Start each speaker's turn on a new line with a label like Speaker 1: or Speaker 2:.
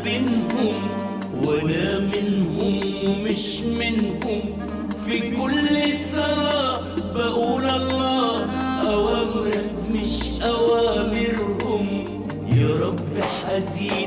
Speaker 1: بينهم وانا منهم ومش منهم في كل صلاة بقول الله أوامرك مش أوامرهم يا رب حزين